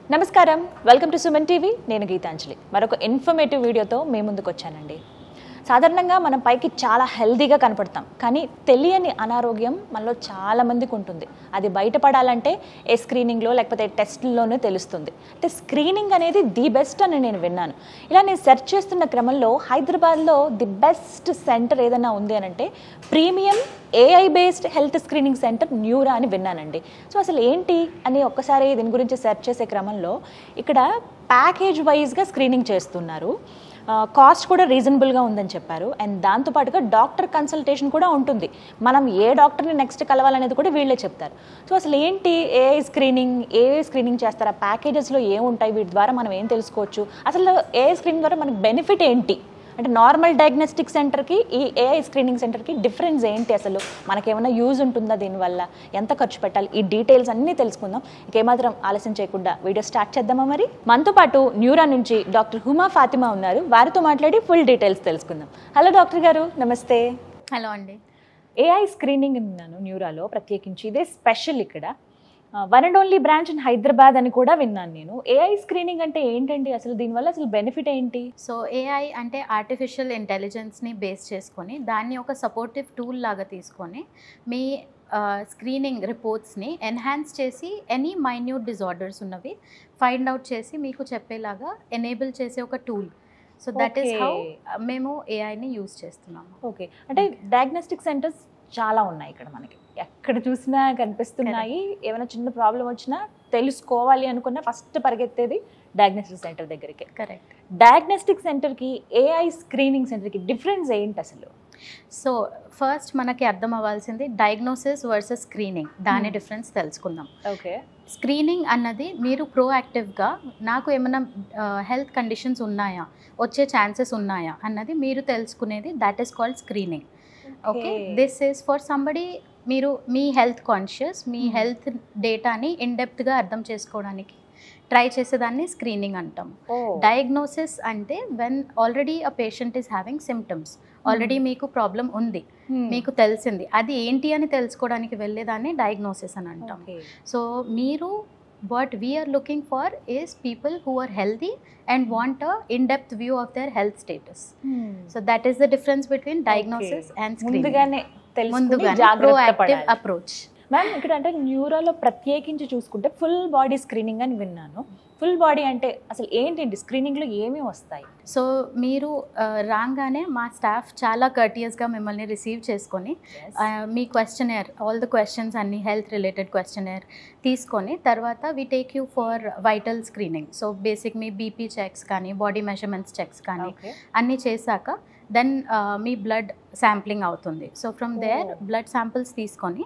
నమస్కారం welcome to Suman TV నేను గీతాంజలి మరొక ఇన్ఫర్మేటివ్ వీడియోతో మీ ముందుకు వచ్చానండి సాధారణంగా మనం పైకి చాలా హెల్తీగా కనపడతాం కానీ తెలియని అనారోగ్యం మనలో చాలా మందికి ఉంటుంది అది బయటపడాలంటే ఏ స్క్రీనింగ్లో లేకపోతే టెస్ట్లోనే తెలుస్తుంది అంటే స్క్రీనింగ్ అనేది ది బెస్ట్ అని నేను విన్నాను ఇలా నేను సెర్చ్ చేస్తున్న క్రమంలో హైదరాబాద్లో ది బెస్ట్ సెంటర్ ఏదైనా ఉంది అని అంటే premium AI based health screening centre Neura అని విన్నానండి సో అసలు ఏంటి అని ఒక్కసారి దీని గురించి సెర్చ్ చేసే క్రమంలో ఇక్కడ ప్యాకేజ్ వైజ్గా స్క్రీనింగ్ చేస్తున్నారు కాస్ట్ కూడా రీజనబుల్గా ఉందని చెప్పారు అండ్ దాంతోపాటుగా డాక్టర్ కన్సల్టేషన్ కూడా ఉంటుంది మనం ఏ డాక్టర్ని నెక్స్ట్ కలవాలనేది కూడా వీళ్ళే చెప్తారు సో అసలు ఏంటి ఏఐ స్క్రీనింగ్ ఏఐ స్క్రీనింగ్ చేస్తారు ఆ ప్యాకేజెస్లో ఏముంటాయి వీటి ద్వారా మనం ఏం తెలుసుకోవచ్చు అసలు ఏఐ స్క్రీనింగ్ ద్వారా మనకి బెనిఫిట్ ఏంటి అంటే నార్మల్ డయాగ్నోస్టిక్ సెంటర్కి ఈ ఏఐ స్క్రీనింగ్ సెంటర్కి డిఫరెన్స్ ఏంటి అసలు మనకేమైనా యూజ్ ఉంటుందా దీనివల్ల ఎంత ఖర్చు పెట్టాలి ఈ డీటెయిల్స్ అన్నీ తెలుసుకుందాం ఇంకేమాత్రం ఆలస్యం చేయకుండా వీడియో స్టార్ట్ చేద్దామా మరి మనతో పాటు న్యూరా నుంచి డాక్టర్ హుమా ఫాతిమా ఉన్నారు వారితో మాట్లాడి ఫుల్ డీటెయిల్స్ తెలుసుకుందాం హలో డాక్టర్ గారు నమస్తే హలో అండి ఏఐ స్క్రీనింగ్ విన్నాను న్యూరాలో ప్రత్యేకించి ఇదే స్పెషల్ ఇక్కడ one and only branch in Hyderabad అని కూడా విన్నాను నేను ఏఐ స్క్రీనింగ్ అంటే ఏంటండి అసలు దీనివల్ల అసలు బెనిఫిట్ ఏంటి సో ఏఐ అంటే ఆర్టిఫిషియల్ ఇంటెలిజెన్స్ని బేస్ చేసుకొని దాన్ని ఒక సపోర్టివ్ టూల్ లాగా తీసుకొని మీ స్క్రీనింగ్ రిపోర్ట్స్ని ఎన్హాన్స్ చేసి ఎనీ మైన్యూట్ డిజార్డర్స్ ఉన్నవి ఫైండ్ అవుట్ చేసి మీకు చెప్పేలాగా ఎనేబుల్ చేసే ఒక tool so that is how Okay. మేము ఏఐని యూజ్ చేస్తున్నాము ఓకే అంటే డయాగ్నోస్టిక్ సెంటర్స్ చాలా ఉన్నాయి ఇక్కడ మనకి ఎక్కడ చూసినా కనిపిస్తున్నాయి ఏమైనా చిన్న ప్రాబ్లం వచ్చినా తెలుసుకోవాలి అనుకున్న ఫస్ట్ పరిగెత్తేది డయాగ్నోస్టిక్ సెంటర్ దగ్గరికి కరెక్ట్ డయాగ్నోస్టిక్ సెంటర్కి ఏఐ స్క్రీనింగ్ సెంటర్కి డిఫరెన్స్ ఏంటి అసలు సో ఫస్ట్ మనకి అర్థం అవ్వాల్సింది డయాగ్నోసిస్ వర్సెస్ స్క్రీనింగ్ దాని Hmm. డిఫరెన్స్ తెలుసుకుందాం ఓకే స్క్రీనింగ్ అన్నది మీరు ప్రోయాక్టివ్గా నాకు ఏమైనా హెల్త్ కండిషన్స్ ఉన్నాయా వచ్చే ఛాన్సెస్ ఉన్నాయా అన్నది మీరు తెలుసుకునేది that is called screening okay this is for somebody మీరు మీ హెల్త్ కాన్షియస్ మీ Hmm. హెల్త్ డేటాని ఇన్డెప్త్గా అర్థం చేసుకోవడానికి ట్రై చేసేదాన్ని స్క్రీనింగ్ అంటాం డయాగ్నోసిస్ అంటే when already a patient is having symptoms already మీకు ప్రాబ్లం ఉంది మీకు తెలిసింది అది ఏంటి అని తెలుసుకోవడానికి వెళ్ళేదాన్ని డయాగ్నోసిస్ అని అంటాం సో మీరు what we are looking for is people who are healthy and want a in depth view of their health status so that is the difference between diagnosis and ముందుగానే ముందుగా తెలుసుకుని జాగ్రత్త ప్రోయాక్టివ్ పడాలి అప్రోచ్ మ్యామ్ ఇక్కడ అంటే న్యూరోలో ప్రత్యేకించి చూసుకుంటే ఫుల్ బాడీ స్క్రీనింగ్ అని విన్నాను ఫుల్ బాడీ అంటే అసలు ఏంటండి స్క్రీనింగ్లో ఏమేమి వస్తాయి సో మీరు ఆ, రాగానే మా స్టాఫ్ చాలా కర్టియస్గా మిమ్మల్ని రిసీవ్ చేసుకొని ఆ, మీ క్వశ్చనర్ ఆల్ ద క్వశ్చన్స్ అన్ని హెల్త్ రిలేటెడ్ క్వశ్చనర్ తీసుకొని తర్వాత we take you for vital screening so basic మీ బీపీ చెక్స్ కానీ బాడీ మెజర్మెంట్స్ చెక్స్ కానీ ఓకే అన్నీ చేశాక దెన్ మీ బ్లడ్ శాంప్లింగ్ అవుతుంది so from there Oh. Blood samples తీసుకొని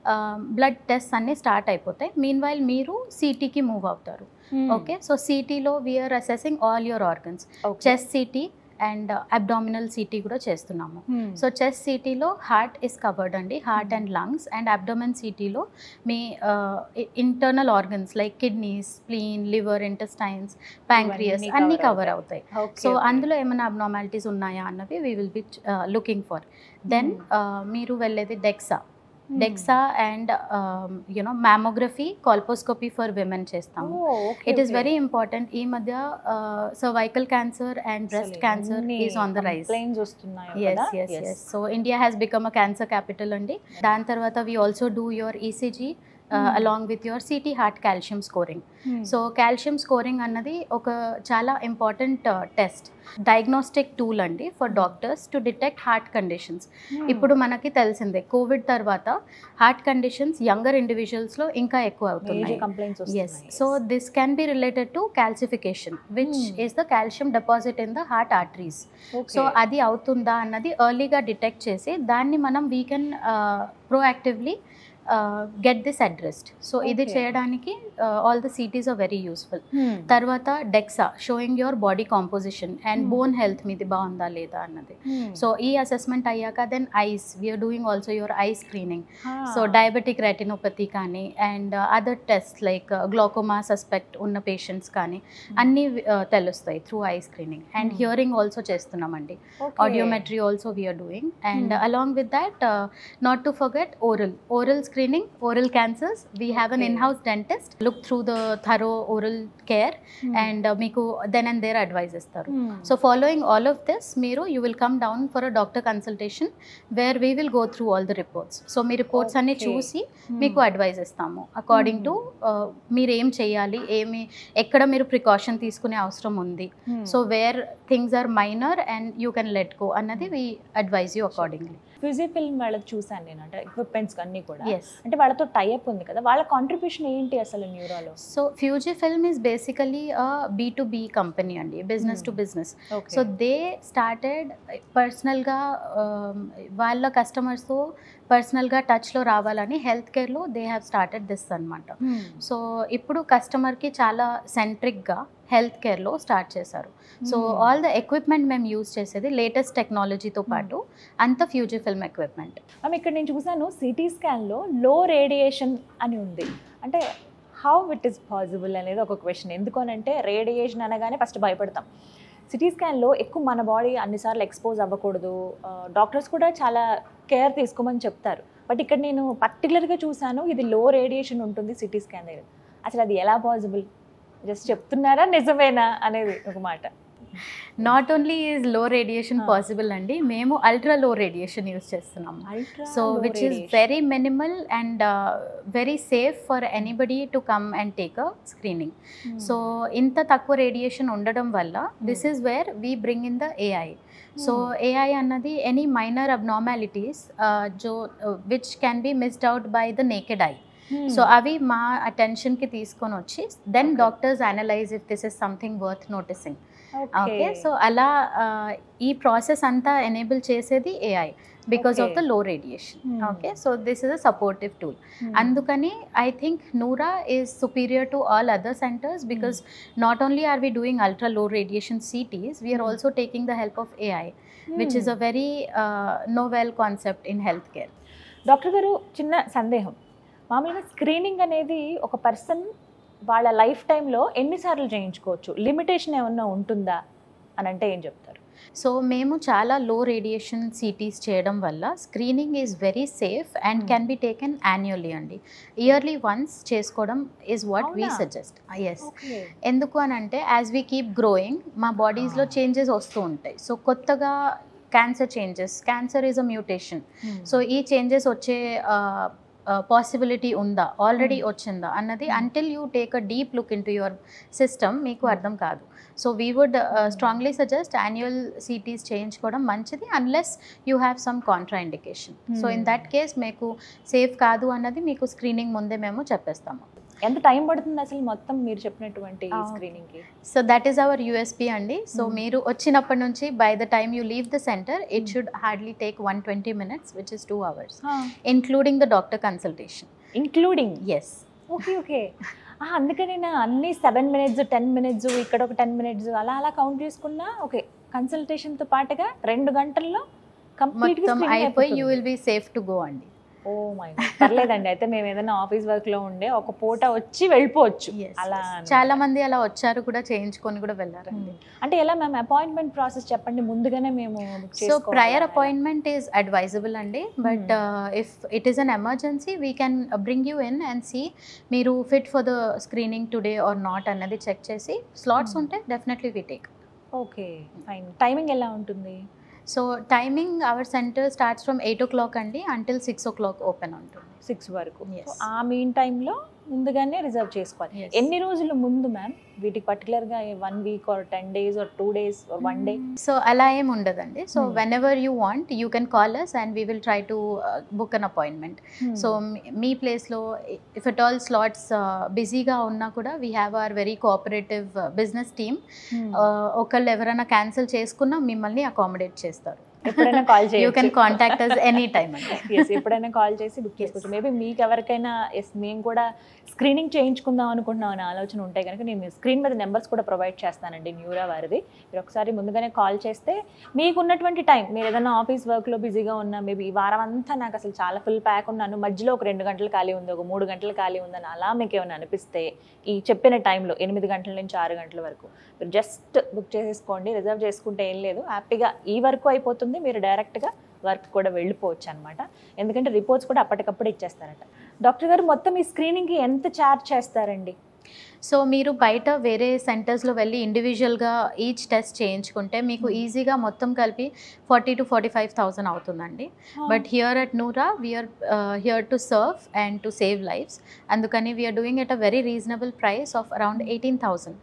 బ్లడ్ టెస్ట్ అన్నీ స్టార్ట్ అయిపోతాయి మీన్ వైల్ మీరు సిటీకి మూవ్ అవుతారు ఓకే సో సిటీలో we are assessing all your organs chest CT and abdominal city కూడా చేస్తున్నాము సో చెస్ట్ సిటీలో హార్ట్ ఇస్ కవర్డ్ అండి heart and lungs and abdomen సిటీలో మీ internal organs like kidneys spleen liver intestines pancreas ఇవన్నీ అన్నీ cover కవర్ అవుతాయి సో అందులో ఏమైనా అబ్నార్మాలిటీస్ ఉన్నాయా అన్నవి we will be looking for then మీరు వెళ్ళేది DEXA DEXA and you know mammography colposcopy for women చేస్తాము ఇట్ ఈస్ వెరీ ఇంపార్టెంట్ ఈ మధ్య cervical cancer and breast cancer is on the rise ప్లేన్స్ వస్తున్నాయి yes yes yes so India has become a cancer capital అండి దాని తర్వాత we also do your ECG along with your CT heart calcium scoring so calcium scoring అన్నది ఒక చాలా important test diagnostic tool అండి for doctors to detect heart conditions ఇప్పుడు మనకి తెలిసిందే కోవిడ్ తర్వాత హార్ట్ కండిషన్స్ యంగర్ ఇండివిజువల్స్లో ఇంకా ఎక్కువ అవుతున్నాయి complaints yes so this can be related to calcification which Hmm. Is the calcium deposit in the heart arteries so అది అవుతుందా అన్నది ఎర్లీగా డిటెక్ట్ చేసి దాన్ని మనం we can proactively get this addressed so ఇది Okay. చేయడానికి all the CTs are very useful తర్వాత DEXA showing your body composition and Hmm. Bone health మీది బాగుందా లేదా అన్నది సో ఈ అసెస్మెంట్ అయ్యాక then eyes we are doing also your eye screening so diabetic retinopathy కానీ and other test like glaucoma suspect ఉన్న patients కానీ అన్నీ uh, తెలుస్తాయి through eye screening and Hmm. Hearing also చేస్తున్నామండి audiometry also we are doing and Hmm. Along with that not to forget oral orals screening, oral cancers. We have an Okay. in-house dentist look through the thorough oral care Hmm. and uh, మీకు then and there advice ఇస్తారు Hmm. So following all of this మీరు you will come down for a doctor consultation where we will go through all the reports so మీ reports అన్ని Okay. చూసి Hmm. మీకు advice ఇస్తాము according to మీరు ఏం చేయాలి ఏమి ఎక్కడ మీరు ప్రికాషన్ తీసుకునే అవసరం ఉంది Hmm. So where things are minor and you can let go అన్నది we advise you accordingly Fujifilm వాళ్ళకి చూసాను నేను అంటే ఎక్విప్మెంట్స్ అన్ని కూడా ఎస్ అంటే వాళ్ళతో టైఅప్ ఉంది కదా వాళ్ళ కాంట్రిబ్యూషన్ ఏంటి అసలు న్యూరోలో so Fujifilm is basically B to B company అండి business to Hmm. Business so they started పర్సనల్గా వాళ్ళ కస్టమర్స్తో పర్సనల్గా టచ్లో రావాలని హెల్త్ కేర్లో దే హ్యావ్ స్టార్టెడ్ దిస్ అనమాట సో ఇప్పుడు కస్టమర్కి చాలా సెంట్రిక్గా హెల్త్ కేర్లో స్టార్ట్ చేశారు సో ఆల్ ద ఎక్విప్మెంట్ మేము యూజ్ చేసేది లేటెస్ట్ టెక్నాలజీతో పాటు అంత ఫ్యూజీ ఫిల్మ్ ఎక్విప్మెంట్ మ్యామ్ ఇక్కడ నేను చూసాను సిటీ స్కాన్లో లో రేడియేషన్ అని ఉంది అంటే హౌ ఇట్ ఈస్ పాసిబుల్ అనేది ఒక క్వశ్చన్ ఎందుకు అని అంటే రేడియేషన్ అనగానే ఫస్ట్ భయపడతాం సిటీ స్కాన్లో ఎక్కువ మన బాడీ అన్నిసార్లు ఎక్స్పోజ్ అవ్వకూడదు డాక్టర్స్ కూడా చాలా కేర్ తీసుకోమని చెప్తారు బట్ ఇక్కడ నేను పర్టికులర్గా చూసాను ఇది లో రేడియేషన్ ఉంటుంది సిటీ స్కాన్ దగ్గర అసలు అది ఎలా పాసిబుల్ జస్ట్ చెప్తున్నారా నిజమేనా అనేది ఒక మాట not only is low radiation Ah. Possible అండి మేము అల్ట్రా లో రేడియేషన్ యూజ్ చేస్తున్నాము so which is very minimal and very safe for anybody to come and take a screening so ఇంత తక్కువ రేడియేషన్ ఉండడం వల్ల this is where we bring in the AI so AI అన్నది any minor abnormalities జో which can be missed out by the naked eye so అవి మా అటెన్షన్కి తీసుకొని వచ్చి then Okay. Doctors analyse if this is something worth noticing okay so అలా uh, ఈ process అంతా ఎనేబుల్ చేసేది AI because of Okay. The low radiation Hmm. Okay so this is a supportive tool అందుకని I think Nura is superior to all other centres because not only are we doing ultra low radiation CTs we're Hmm. Also taking the help of AI which is a very novel concept in health care doctor గారు చిన్న సందేహం మామూలుగా screening అనేది ఒక person వాళ్ళ life టైంలో ఎన్నిసార్లు చేయించుకోవచ్చు లిమిటేషన్ ఏమన్నా ఉంటుందా అని అంటే ఏం చెప్తారు సో మేము చాలా లో రేడియేషన్ సిటీస్ చేయడం వల్ల screening is very safe and Hmm. Can be taken annually అండి ఇయర్లీ వన్స్ చేసుకోవడం ఈజ్ వాట్ వీ అవునా? సజెస్ట్ ఎస్ ఎందుకు అని అంటే యాజ్ వీ కీప్ గ్రోయింగ్ మా బాడీస్లో Ah. చేంజెస్ వస్తూ ఉంటాయి సో కొత్తగా cancer changes cancer is a mutation so ఈ చేంజెస్ వచ్చే పాసిబిలిటీ ఉందా ఆల్రెడీ Hmm. వచ్చిందా అన్నది Hmm. Until you take a deep look into your system మీకు Hmm. అర్థం కాదు so we would strongly suggest annual CTs చేయించుకోవడం మంచిది unless you have some contraindication so in Hmm. That case మీకు safe కాదు అన్నది మీకు screening ముందే మేము చెప్పేస్తాము ఎంత టైం పడుతుంది అసలు మొత్తం మీరు చెప్పినటువంటి Ah, స్క్రీనింగ్ కి so that is our USP అండి సో Hmm. మీరు వచ్చినప్పటి నుంచి by the time you leave the centre it Hmm. Should hardly take one twenty minutes which is two hours including the doctor consultation including yes okay okay అందుకని నేను అన్ని seven minutes ten minutes ఇక్కడ ఒక ten minutes అలా అలా count చేసుకున్నా okay consultation తో పాటుగా రెండు గంటల్లో కంప్లీట్ మొత్తం అయిపోయి you will be safe to go అండి ఓ మై పర్లేదండి అయితే మేము ఏదైనా ఆఫీస్ వర్క్ లో ఉండే ఒక పూట వచ్చి వెళ్ళిపోవచ్చు Yes, అలా yes. అన్నమాట. చాలా మంది అలా వచ్చారు కూడా చేయించుకొని కూడా వెళ్ళారండి అంటే ఎలా మ్యామ్ అపాయింట్మెంట్ ప్రాసెస్ చెప్పండి ముందుగానే మేము book సో చేసుకోవాలా? ప్రయర్ అపాయింట్మెంట్ ఈజ్ అడ్వైజబుల్ అండి but if it is an emergency we can bring you in and see మీరు fit for the screening today or not అన్నది చెక్ చేసి స్లాట్స్ Hmm. ఉంటే definitely we take okay fine timing ఎలా ఉంటుంది so timing our centre starts from eight o'clock అండి until six o'clock open ఉంటుంది six వరకు Yes. So, ఆ mean టైంలో ముందుగానే రిజర్వ్ చేసుకోవాలి Yes. ఎన్ని రోజులు ముందు మ్యామ్ వీటికి పర్టికులర్గా one week or ten days or two days or one day so అలా ఏం ఉండదండి so Hmm. Whenever you want you can call us and we will try to book an appointment so మీ ప్లేస్లో if at all slots బిజీగా ఉన్నా కూడా we have our very cooperative business team ఒకళ్ళు ఎవరైనా క్యాన్సిల్ చేసుకున్నా మిమ్మల్ని accommodate చేస్తారు ఎప్పుడైనా కాల్ యూ చేయొచ్చు can contact us any time అండి Yes, ఎప్పుడైనా కాల్ చేసి బుక్ చేసుకోవచ్చు మేబీ మీకు ఎవరికైనా ఎస్ మేము కూడా స్క్రీనింగ్ చేయించుకుందాం అనుకుంటున్నాం అనే ఆలోచన ఉంటే కనుక నేను స్క్రీన్ మీద నెంబర్స్ కూడా ప్రొవైడ్ చేస్తానండి న్యూరా వారిది మీరు ఒకసారి ముందుగానే కాల్ చేస్తే మీకు ఉన్నటువంటి టైం మీరు ఏదైనా ఆఫీస్ వర్క్లో బిజీగా ఉన్నా మేబీ ఈ వారం అంతా నాకు అసలు చాలా ఫుల్ ప్యాక్ ఉన్నాను మధ్యలో ఒక రెండు గంటలు ఖాళీ ఉంది ఒక మూడు గంటలు ఖాళీ ఉందని అలా మీకు ఏమైనా అనిపిస్తే ఈ చెప్పిన టైంలో ఎనిమిది గంటల నుంచి ఆరు గంటల వరకు మీరు జస్ట్ బుక్ చేసేసుకోండి రిజర్వ్ చేసుకుంటే ఏం లేదు హ్యాపీగా ఈ వరకు అయిపోతుంది మీరు డైరెక్ట్గా వర్క్ కూడా వెళ్ళిపోవచ్చు అనమాట ఎందుకంటే రిపోర్ట్స్ కూడా అప్పటికప్పుడు ఇచ్చేస్తారట డాక్టర్ గారు మొత్తం ఈ స్క్రీనింగ్కి ఎంత ఛార్జ్ చేస్తారండి సో మీరు బయట వేరే సెంటర్స్లో వెళ్ళి ఇండివిజువల్గా ఈచ్ టెస్ట్ చేయించుకుంటే మీకు ఈజీగా మొత్తం కలిపి forty to forty five thousand అవుతుందండి but here at Nura we're here to serve and to save lives అందుకని we're doing at a very reasonable price of around eighteen thousand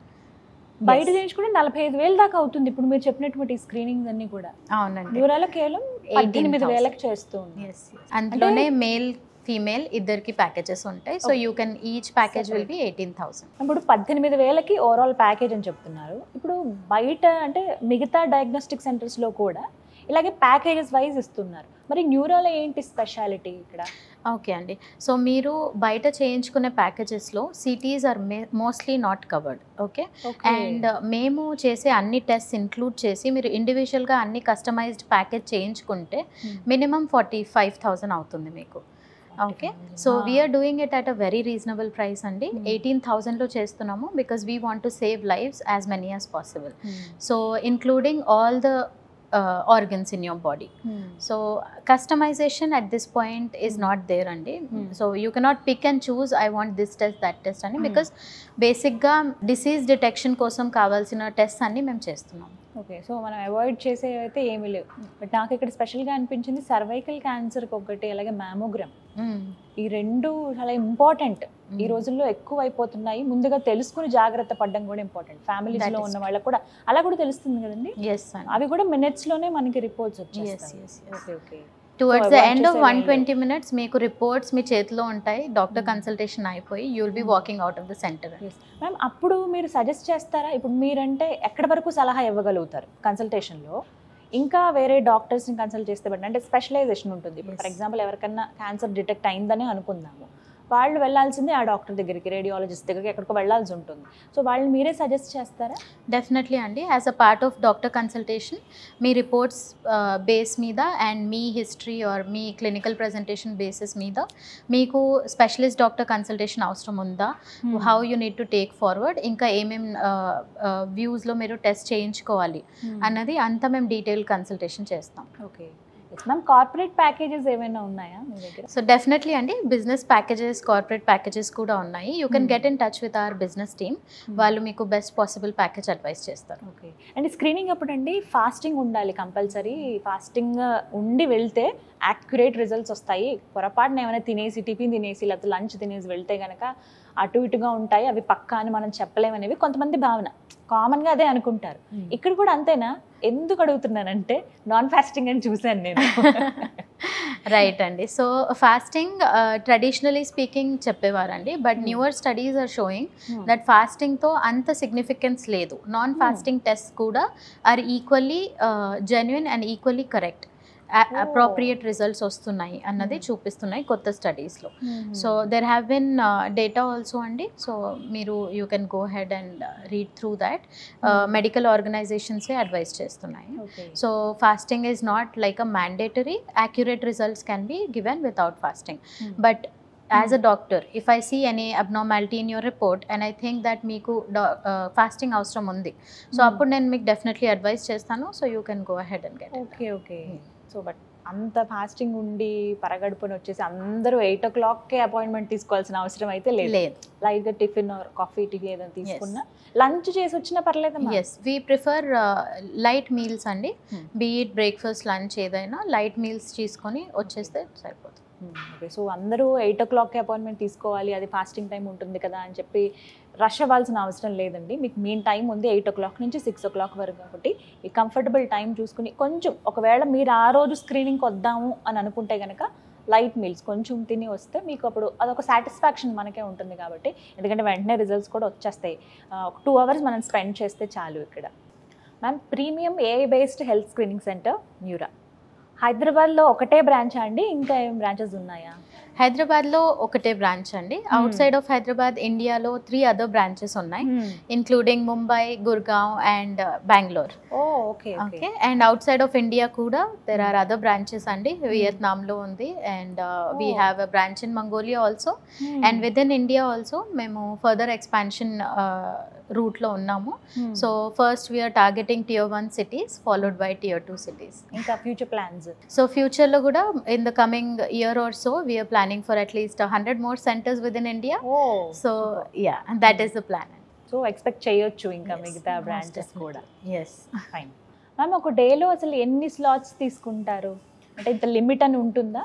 బయట చేయించుకుంటే నలభై ఐదు వేలు దాకా అవుతుంది ఇప్పుడు మీరు చెప్పినటువంటి స్క్రీనింగ్ అన్ని కూడా అవునండి న్యూరాలో కేవలం పద్దెనిమిది 18,000. వేలకు చేస్తూ ఉంది Yes, yes. అందులోనే మేల్ ఫీమేల్ ఇద్దరికి ప్యాకేజెస్ ఉంటాయి so you can each package will be eighteen thousand ఇప్పుడు పద్దెనిమిది వేలకి ఓవరాల్ ప్యాకేజ్ అని చెప్తున్నారు ఇప్పుడు బయట అంటే మిగతా డయాగ్నోస్టిక్ సెంటర్స్లో కూడా ఇలాగే ప్యాకేజెస్ వైజ్ ఇస్తున్నారు మరి న్యూరోలో ఏంటి స్పెషాలిటీ ఇక్కడ ఓకే అండి సో మీరు బయట చేయించుకునే ప్యాకేజెస్లో CTs are mostly not covered okay and మేము చేసే అన్ని టెస్ట్ ఇంక్లూడ్ చేసి మీరు ఇండివిజువల్గా అన్ని కస్టమైజ్డ్ ప్యాకేజ్ చేయించుకుంటే మినిమం ఫార్టీ ఫైవ్ థౌజండ్ అవుతుంది మీకు okay so we're doing it at a very reasonable price అండి Hmm. ఎయిటీన్ థౌజండ్లో చేస్తున్నాము because we want to save lives as many as possible so including all the organs in your body so customisation at this point is not there అండి Hmm. So you cannot pick and choose I want this test that test అని Hmm. Because బేసిక్గా disease detection కోసం కావాల్సిన test అన్ని మేము చేస్తున్నాం okay so మనం avoid చేసేవి అయితే ఏమీ లేవు బట్ నాకు ఇక్కడ స్పెషల్గా అనిపించింది సర్వైకల్ క్యాన్సర్కి ఒకటి అలాగే మ్యామోగ్రామ్ ఈ రెండు చాలా ఇంపార్టెంట్ ఈ రోజుల్లో ఎక్కువ అయిపోతున్నాయి ముందుగా తెలుసుకుని జాగ్రత్త పడడం కూడా ఇంపార్టెంట్ ఫ్యామిలీస్ That లో is ఉన్న వాళ్ళకి కూడా అలా కూడా తెలుస్తుంది కదండి ఎస్ అండి అవి కూడా మినిట్స్ లోనే మనకి రిపోర్ట్స్ ఎస్ వచ్చేస్తాయి yes okay okay towards the avoid end of చేసేవి వన్ ఏం ట్వంటీ మినిట్స్ మీకు రిపోర్ట్స్ మీ చేతిలో ఉంటాయి డాక్టర్ Hmm. కన్సల్టేషన్ అయిపోయి you will be Hmm. Walking out of the centre ma'am అప్పుడు మీరు సజెస్ట్ చేస్తారా ఇప్పుడు మీరంటే ఎక్కడి వరకు సలహా ఇవ్వగలుగుతారు కన్సల్టేషన్లో ఇంకా వేరే డాక్టర్స్ని కన్సల్ట్ చేస్తే బట్టి అంటే స్పెషలైజేషన్ ఉంటుంది ఇప్పుడు Yes. ఫర్ ఎగ్జాంపుల్ ఎవరికన్నా క్యాన్సర్ డిటెక్ట్ అయిందని అనుకుందాము వాళ్ళు వెళ్ళాల్సిందే ఆ డాక్టర్ దగ్గరికి రేడియాలజిస్ట్ దగ్గరికి ఎక్కడికో వెళ్ళాల్సి ఉంటుంది సో వాళ్ళని మీరే సజెస్ట్ చేస్తారా డెఫినెట్లీ అండి as a part of doctor consultation మీ రిపోర్ట్స్ బేస్ మీద అండ్ మీ హిస్టరీ ఆర్ మీ క్లినికల్ ప్రజెంటేషన్ బేసిస్ మీద మీకు స్పెషలిస్ట్ డాక్టర్ కన్సల్టేషన్ అవసరం ఉందా how you need to take forward ఇంకా ఏమేం వ్యూస్లో మీరు టెస్ట్ చేయించుకోవాలి అన్నది అంతా మేము డీటెయిల్ కన్సల్టేషన్ చేస్తాం ఓకే మ్యామ్ కార్పొరేట్ ప్యాకేజెస్ ఏమైనా ఉన్నాయా మీ దగ్గర సో డెఫినెట్లీ అండి బిజినెస్ ప్యాకేజెస్ కార్పొరేట్ ప్యాకేజెస్ కూడా ఉన్నాయి you can Hmm. Get in touch with our business team వాళ్ళు మీకు బెస్ట్ పాసిబుల్ ప్యాకేజ్ అడ్వైస్ చేస్తారు ఓకే అండ్ స్క్రీనింగ్ అప్పుడు అండి ఫాస్టింగ్ ఉండాలి కంపల్సరీ ఫాస్టింగ్ ఉండి వెళ్తే యాక్యురేట్ రిజల్ట్స్ వస్తాయి పొరపాటున ఏమైనా తినేసి టిఫిన్ తినేసి లేకపోతే లంచ్ తినేసి వెళ్తే కనుక అటు ఇటుగా ఉంటాయి అవి పక్కా అని మనం చెప్పలేమనేవి కొంతమంది భావన కామన్గా అదే అనుకుంటారు ఇక్కడ కూడా అంతేనా ఎందుకు అడుగుతున్నానంటే నాన్ ఫాస్టింగ్ అని చూశాను నేను రైట్ అండి సో ఫాస్టింగ్ ట్రెడిషనలీ స్పీకింగ్ చెప్పేవారండి but Hmm. Newer studies are showing that ఫాస్టింగ్తో అంత సిగ్నిఫికెన్స్ లేదు నాన్ ఫాస్టింగ్ టెస్ట్ కూడా are equally genuine and equally correct appropriate results వస్తున్నాయి అన్నది Hmm. చూపిస్తున్నాయి కొత్త స్టడీస్లో so there have been data also అండి సో మీరు you can go ahead and read through that medical ఆర్గనైజేషన్సే అడ్వైస్ చేస్తున్నాయి okay so fasting is not like a mandatory accurate results can be given without fasting but as a doctor if I see any abnormality in your report and I think that మీకు fasting అవసరం ఉంది so అప్పుడు నేను మీకు definitely advice చేస్తాను so you can go ahead and get okay okay so but అంత fasting ఉండి పరగడుపుని వచ్చేసి అందరూ ఎయిట్ ఓ క్లాక్కే అపాయింట్మెంట్ తీసుకోవాల్సిన అవసరం అయితే లేదు లేదు లైట్గా టిఫిన్ కాఫీ టీ ఏదైనా తీసుకున్నా లంచ్ చేసి వచ్చినా పర్లేదమ్మా yes we prefer light meals అండి Hmm. బీట్ బ్రేక్ఫాస్ట్ లంచ్ ఏదైనా లైట్ మీల్స్ తీసుకొని వచ్చేస్తే సరిపోతుంది ఓకే సో అందరూ ఎయిట్ ఓ క్లాక్కి అపాయింట్మెంట్ తీసుకోవాలి అది ఫాస్టింగ్ టైం ఉంటుంది కదా అని చెప్పి రష్ అవ్వాల్సిన అవసరం లేదండి మీకు మీన్ టైం ఉంది ఎయిట్ ఓ క్లాక్ నుంచి సిక్స్ ఓ క్లాక్ వరకు కాబట్టి ఈ కంఫర్టబుల్ టైం చూసుకుని కొంచెం ఒకవేళ మీరు ఆ రోజు స్క్రీనింగ్కి వద్దాము అని అనుకుంటే కనుక లైట్ మీల్స్ కొంచెం తిని వస్తే మీకు అప్పుడు అదొక సాటిస్ఫాక్షన్ మనకే ఉంటుంది కాబట్టి ఎందుకంటే వెంటనే రిజల్ట్స్ కూడా వచ్చేస్తాయి ఆ, ఒక టూ అవర్స్ మనం స్పెండ్ చేస్తే చాలు ఇక్కడ ma'am premium AI based health screening centre Nura హైదరాబాద్లో ఒకటే బ్రాంచా అండి ఇంకా ఏం బ్రాంచెస్ ఉన్నాయా హైదరాబాద్లో ఒకటే బ్రాంచ్ అండి అవుట్ సైడ్ ఆఫ్ హైదరాబాద్ ఇండియాలో త్రీ అదర్ బ్రాంచెస్ ఉన్నాయి including Mumbai Gurgaon and Bengaluru oh okay okay and out side ఇండియా India there are other branches అండి వియత్నాంలో ఉంది and we Oh. Have a branch in Mongolia also and with in India also మేము further expansion రూట్లో ఉన్నాము so first we are targeting tier one cities followed by tier two cities ఇంకా future plans so ఫ్యూచర్లో కూడా in the coming year are so we're planning for at least hundred more centres with in India oh so yeah that is the plan so expect చేయొచ్చు ఇంకా మిగతా branches కూడా yes fine ma'am ఒక డేలో అసలు ఎన్ని స్లాట్స్ తీసుకుంటారు అంటే ఇంత లిమిట్ అని ఉంటుందా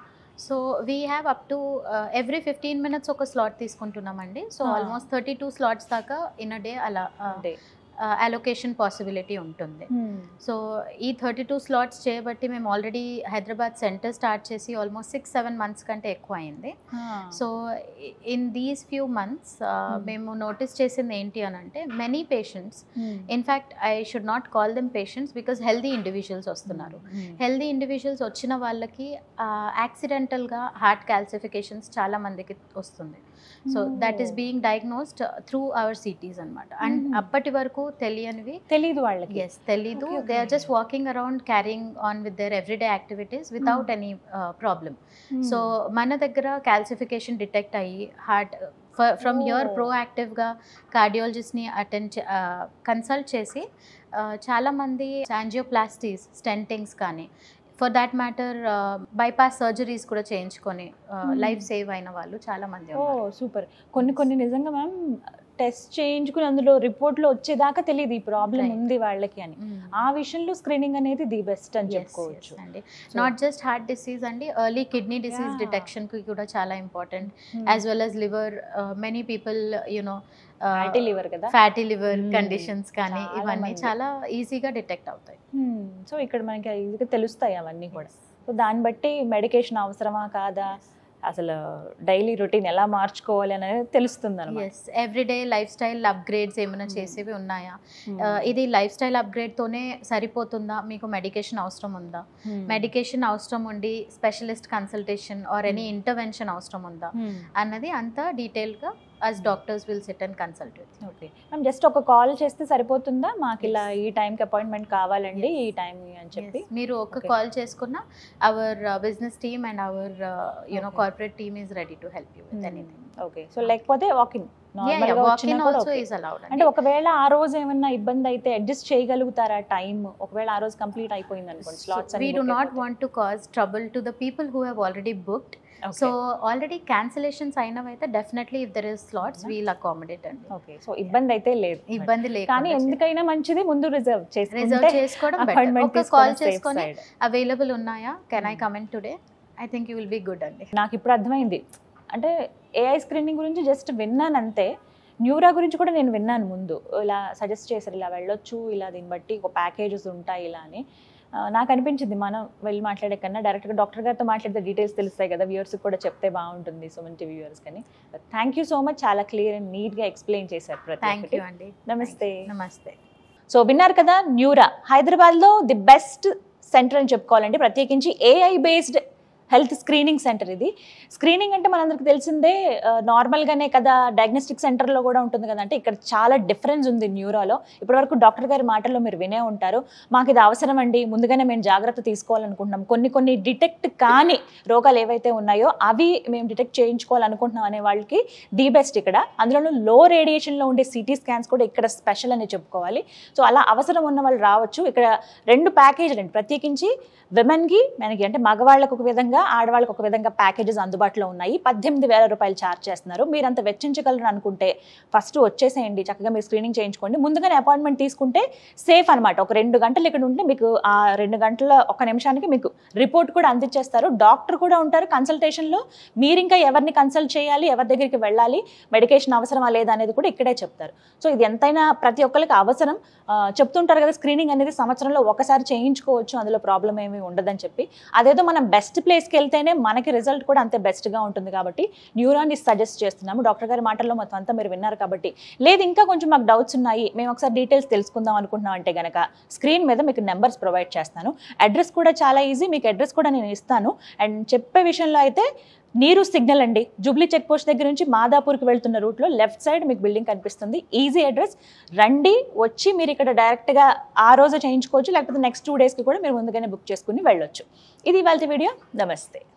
so we have up to every fifteen minutes ఒక స్లాట్ తీసుకుంటున్నామండి so Ah. Almost thirty two slots దాకా ఇన్ అ డే అలా అంటే అలొకేషన్ పాసిబిలిటీ ఉంటుంది సో ఈ థర్టీ టూ స్లాట్స్ చేయబట్టి మేము ఆల్రెడీ హైదరాబాద్ సెంటర్ స్టార్ట్ చేసి ఆల్మోస్ట్ సిక్స్ సెవెన్ మంత్స్ కంటే ఎక్కువ అయింది so in these few months మేము నోటీస్ చేసింది ఏంటి అని అంటే many patients in fact I should not call them patients because healthy individuals వస్తున్నారు హెల్దీ ఇండివిజువల్స్ వచ్చిన వాళ్ళకి యాక్సిడెంటల్గా హార్ట్ క్యాల్సిఫికేషన్స్ చాలా మందికి వస్తుంది so that is being diagnosed through our CTs అనమాట అండ్ Mhm. అప్పటి వరకు తెలియనివి తెలీదు వాళ్ళకి ఎస్ తెలీదు Okay, they are okay. Just walking around carrying on with their everyday activities without any problem so మన దగ్గర క్యాల్సిఫికేషన్ డిటెక్ట్ అయ్యి హార్ట్ ఫ్రమ్ హియర్ Oh. ప్రోయాక్టివ్గా కార్డియాలజిస్ట్ని అటెండ్ కన్సల్ట్ చేసి uh, చాలామంది యాంజియోప్లాస్టీస్ స్టెంటింగ్స్ కానీ for that matter bypass surgeries కూడా చేయించుకొని Hmm. లైఫ్ సేవ్ అయిన వాళ్ళు చాలామంది ఓ ఉన్నారు సూపర్ కొన్ని కొన్ని నిజంగా మ్యామ్ టెస్ట్ చేయించుకుని అందులో రిపోర్ట్లో వచ్చేదాకా తెలియదు ఈ ప్రాబ్లం Right. ఉంది వాళ్ళకి అని Mm. ఆ విషయంలో స్క్రీనింగ్ అనేది ది బెస్ట్ అని Yes, చెప్పుకోవచ్చు yes అండి So- not just heart disease అండి early kidney disease Yeah. Detection కి కూడా చాలా important Hmm. As well as liver many people you know Fatty liver కదా ఫ్యాటీ లివర్ Hmm. కండిషన్స్ కానీ చాలా ఇవన్నీ మంది. చాలా ఈజీగా డిటెక్ట్ అవుతాయి సో ఇక్కడ మనకి ఈజీగా తెలుస్తాయి అవన్నీ కూడా సో దాన్ని బట్టి మెడికేషన్ అవసరమా కాదా అసలు డైలీ రొటీన్ ఎలా మార్చుకోవాలి అనేది తెలుస్తుంది అనమాట yes everyday life style upgrades ఏమైనా చేసేవి ఉన్నాయా Uh, ఇది లైఫ్ స్టైల్ అప్గ్రేడ్తోనే సరిపోతుందా మీకు మెడికేషన్ అవసరం ఉందా మెడికేషన్ అవసరం ఉండి specialist consultation or any intervention అవసరం ఉందా అన్నది అంతా డీటెయిల్గా us doctors will sit and consult with okay ma'am just ఒక కాల్ చేస్తే సరిపోతుందా మాకు ఇలా ఈ టైంకి అపాయింట్మెంట్ కావాలండి ఈ టైం అని చెప్పి Yes. మీరు ఒక Okay. కాల్ చేసుకున్న our business team and our you know Okay. Corporate team is ready to help you with anything okay so లేకపోతే వాకింగ్ నార్మల్ గా వాక్ వచ్చినా ఇన్ కూడా ఆల్సో okay. ఈస్ అలౌడ్ అంటే ఒకవేళ ఆ రోజు ఏమన్నా ఇబ్బంది అయితే అడ్జస్ట్ చేయగలుగుతారా టైం ఒకవేళ ఆ రోజు కంప్లీట్ అయిపోయింది అనుకోండి slots we do not want to cause trouble to the people who have already booked so already cancellations అయినవైతే definitely if there is slots we'll accommodate అండి ఓకే సో ఇబ్బంది అయితే లేదు ఇబ్బంది కానీ లేకుండా ఎందుకైనా మంచిది ముందు రిజర్వ్ రిజర్వ్ చేసుకోవడం better. అపాయింట్మెంట్ ఒక కాల్ చేసుకొని అవైలబుల్ ఉన్నాయా can I comment today I think you will be good అండి నాకు ఇప్పుడు అర్థమైంది అంటే ఏఐ స్క్రీనింగ్ గురించి జస్ట్ విన్నాను అంతే న్యూరా గురించి కూడా నేను విన్నాను ముందు ఇలా సజెస్ట్ చేశారు ఇలా వెళ్ళొచ్చు ఇలా దీన్ని బట్టి ఒక ప్యాకేజెస్ ఉంటాయి ఇలా అని ఆ, నాకు అనిపించింది మనం వెళ్ళి మాట్లాడే కన్నా డైరెక్ట్గా డాక్టర్ గారితో మాట్లాడితే డీటెయిల్స్ తెలుస్తాయి కదా వ్యూవర్స్కి కూడా చెప్తే బాగుంటుంది సుమన్ టీవీ వ్యూవర్స్ కానీ థ్యాంక్ యూ సో మచ్ చాలా క్లియర్ అండ్ నీట్గా ఎక్స్ప్లెయిన్ చేశారు ప్రతి థ్యాంక్ ఒక్కటి యూ అండి నమస్తే నమస్తే సో విన్నారు కదా న్యూరా హైదరాబాద్లో ది బెస్ట్ సెంటర్ అని చెప్పుకోవాలండి ప్రత్యేకించి AI based health screening center ఇది స్క్రీనింగ్ అంటే మనందరికి తెలిసిందే ఆ, నార్మల్గానే కదా డయాగ్నోస్టిక్ సెంటర్లో కూడా ఉంటుంది కదా అంటే ఇక్కడ చాలా డిఫరెన్స్ ఉంది న్యూరాలో ఇప్పటివరకు డాక్టర్ గారి మాటల్లో మీరు వినే ఉంటారు మాకు ఇది అవసరం అండి ముందుగానే మేము జాగ్రత్త తీసుకోవాలనుకుంటున్నాం కొన్ని కొన్ని డిటెక్ట్ కాని రోగాలు ఏవైతే ఉన్నాయో అవి మేము డిటెక్ట్ చేయించుకోవాలనుకుంటున్నాం అనే వాళ్ళకి ది బెస్ట్ ఇక్కడ అందులోనూ లో రేడియేషన్లో ఉండే సిటీ స్కాన్స్ కూడా ఇక్కడ స్పెషల్ అని చెప్పుకోవాలి సో అలా అవసరం ఉన్న వాళ్ళు రావచ్చు ఇక్కడ రెండు ప్యాకేజీలు అండి ప్రత్యేకించి విమెన్కి మనకి అంటే మగవాళ్ళకు ఒక విధంగా ఆడవాళ్ళకి ఒక విధంగా ప్యాకేజెస్ అందుబాటులో ఉన్నాయి పద్దెనిమిది వేల రూపాయలు ఛార్జ్ చేస్తున్నారు మీరు అంత వెచ్చించగలరు అనుకుంటే ఫస్ట్ వచ్చేసేయండి చక్కగా మీరు స్క్రీనింగ్ చేయించుకోండి ముందుగానే అపాయింట్మెంట్ తీసుకుంటే సేఫ్ అనమాట ఒక రెండు గంటలు ఇక్కడ ఉంటే మీకు ఆ రెండు గంటల ఒక నిమిషానికి మీకు రిపోర్ట్ కూడా అందించేస్తారు డాక్టర్ కూడా ఉంటారు కన్సల్టేషన్లో మీరు ఇంకా ఎవరిని కన్సల్ట్ చేయాలి ఎవరి దగ్గరికి వెళ్ళాలి మెడికేషన్ అవసరమా లేదా అనేది కూడా ఇక్కడే చెప్తారు సో ఇది ఎంతైనా ప్రతి ఒక్కరికి అవసరం ఆ, చెప్తుంటారు కదా స్క్రీనింగ్ అనేది సంవత్సరంలో ఒకసారి చేయించుకోవచ్చు అందులో ప్రాబ్లం ఏమీ ఉండదని చెప్పి అదేదో మనం బెస్ట్ ప్లేస్కి వెళ్తేనే మనకి రిజల్ట్ కూడా అంతే బెస్ట్గా ఉంటుంది కాబట్టి న్యూరాన్ని సజెస్ట్ చేస్తున్నాము డాక్టర్ గారి మాటల్లో మొత్తం అంతా మీరు విన్నారు కాబట్టి లేదు ఇంకా కొంచెం మాకు డౌట్స్ ఉన్నాయి మేము ఒకసారి డీటెయిల్స్ తెలుసుకుందాం అనుకుంటున్నాం అంటే గనక స్క్రీన్ మీద మీకు నెంబర్స్ ప్రొవైడ్ చేస్తాను అడ్రస్ కూడా చాలా ఈజీ మీకు అడ్రస్ కూడా నేను ఇస్తాను అండ్ చెప్పే విషయంలో అయితే నీరు సిగ్నల్ అండి జూబ్లీ చెక్ పోస్ట్ దగ్గర నుంచి మాదాపూర్కి వెళ్తున్న రూట్లో లెఫ్ట్ సైడ్ మీకు బిల్డింగ్ కనిపిస్తుంది ఈజీ అడ్రస్ రండి వచ్చి మీరు ఇక్కడ డైరెక్ట్గా ఆ రోజు చేయించుకోవచ్చు లేకపోతే నెక్స్ట్ టూ డేస్కి కూడా మీరు ముందుగానే బుక్ చేసుకుని వెళ్ళొచ్చు ఇది ఇవాళ వీడియో నమస్తే